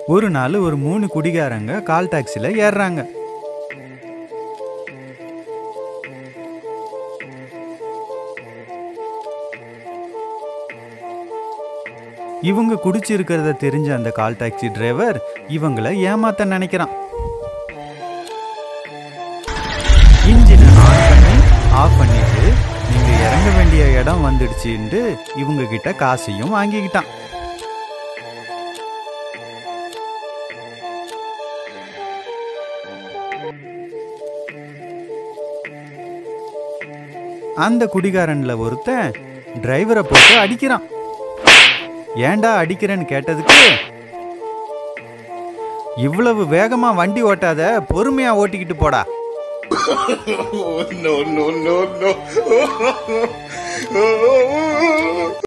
ஒரு நாள் ஒரு மூணு குடிகாரங்க கால் டாக்ஸில ஏறுறாங்க இவங்க குடிச்சிருக்கிறத தெரிஞ்ச அந்த கால் டாக்ஸி டிரைவர் இவங்கள ஏமாத்த நினைக்கிறான் இன்ஜினை ஆன் பண்ணி ஆஃப் பண்ணிட்டு நீங்க இறங்க வேண்டிய இடம் வந்துடுச்சுன்ட்டு இவங்க கிட்ட காசையும் வாங்கிக்கிட்டான் அந்த குடிகாரன்ல ஒருத்தன் டிரைவரை போட்டு அடிக்கிறான் ஏன்டா அடிக்கிறேன்னு கேட்டதுக்கு இவ்வளவு வேகமா வண்டி ஓட்டாத பொறுமையா ஓட்டிக்கிட்டு போடா no, no, no, no.